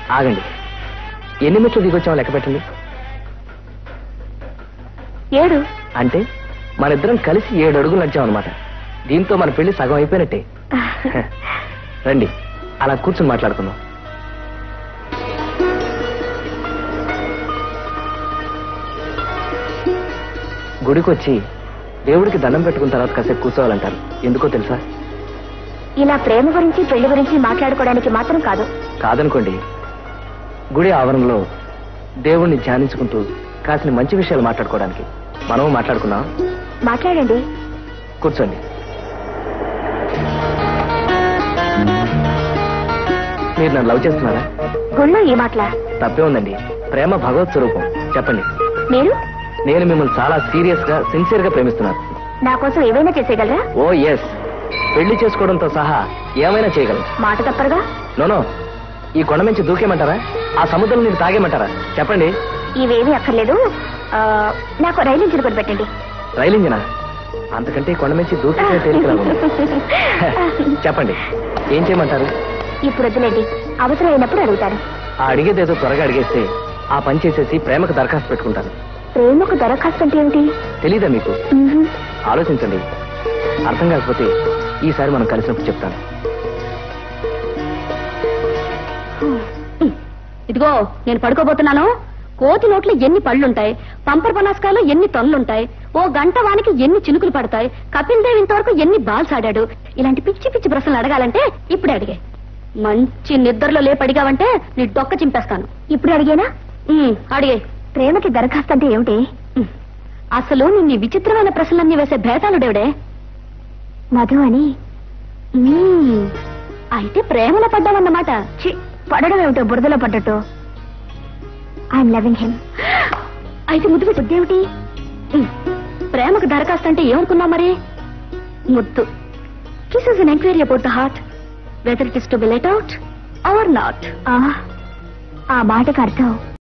ఆగండి ఎన్ని మెట్లు దిగొచ్చామో లెక్క పెట్టండి ఏడు అంటే మన ఇద్దరం కలిసి ఏడు అడుగులు నడిచాం అనమాట దీంతో మన పెళ్లి సగం అయిపోయినట్టే రండి అలా కూర్చొని మాట్లాడుకుందాం గుడికి వచ్చి దేవుడికి దండం పెట్టుకున్న తర్వాత కాసేపు కూర్చోవాలంటారు ఎందుకో తెలుసా ఇలా ప్రేమ గురించి పెళ్లి గురించి మాట్లాడుకోవడానికి మాత్రం కాదు కాదనుకోండి గుడి ఆవరణలో దేవుణ్ణి ధ్యానించుకుంటూ కాసిన మంచి విషయాలు మాట్లాడుకోవడానికి మనము మాట్లాడుకున్నాం మాట్లాడండి కూర్చోండి మీరు నన్ను లవ్ చేస్తున్నారా గుళ్ళో ఈ మాటల తప్పే ఉందండి ప్రేమ భగవత్ స్వరూపం చెప్పండి మీరు నేను మిమ్మల్ని చాలా సీరియస్ గా సిన్సియర్ గా ప్రేమిస్తున్నాను నా కోసం ఏమైనా చేసేయగలరా ఓ ఎస్ పెళ్లి చేసుకోవడంతో సహా ఏమైనా చేయగలను మాట తప్పరుగా నోనో ఈ కొండ నుంచి దూకేమంటారా ఆ సముద్రం నీరు తాగేమంటారా చెప్పండి ఇవేమీ అక్కర్లేదు ఆ, నాకు రైలు ఇంజిన్ కొని పెట్టండి రైలు ఇంజినా అంతకంటే ఈ కొండ నుంచి దూకే తేలికలా ఉంది చెప్పండి ఏం చేయమంటారు ఇప్పుడు వద్దులేండి అవసరం అయినప్పుడు అడుగుతాను ఆ అడిగేదేదో త్వరగా అడిగేస్తే ఆ పని చేసేసి ప్రేమకు దరఖాస్తు పెట్టుకుంటాను ప్రేమకు దరఖాస్తు అంటే ఏమిటి తెలీదా మీకు మ్మ్. ఆలోచించండి అర్థం కాకపోతే ఈసారి మనం కలిసినప్పుడు చెప్తాను ఇదిగో నేను పడుకోబోతున్నాను కోతి నోట్లో ఎన్ని పళ్ళుంటాయి పంపర్ పనాస్కాలో ఎన్ని తొన్నులుంటాయి ఓ గంట వానికి ఎన్ని చినుకులు పడతాయి కపిల్ దేవ్ ఇంతవరకు ఎన్ని బాల్స్ ఆడాడు ఇలాంటి పిచ్చి పిచ్చి ప్రశ్నలు అడగాలంటే ఇప్పుడే అడిగే మంచి నిద్రలో లేపు అడిగావంటే నీ డొక్క చింపేస్తాను ఇప్పుడు అడిగేనా ఉమ్, అడిగే ప్రేమకి దరఖాస్తు అంటే ఏమిటి ఉమ్. అసలు నిన్ను ఈ విచిత్రమైన ప్రశ్నలన్నీ వేసే భేతాలుడేవిడే మధు అని ఉమ్, అయితే ప్రేమలో పడ్డావన్నమాట ఛీ, పడడం ఏమిటో బురదలో పడ్డట్టు ఐఎమ్ లవింగ్ హిమ్ అయితే ముద్దు పెట్టి బుద్ధేమిటి ఉమ్, ప్రేమకు దరఖాస్తు అంటే ఏమనుకున్నావు మరి ముద్దు kiss is an enquiry about the heart whether it is to be let out or not ఆ, ఆ మాటకు అర్థం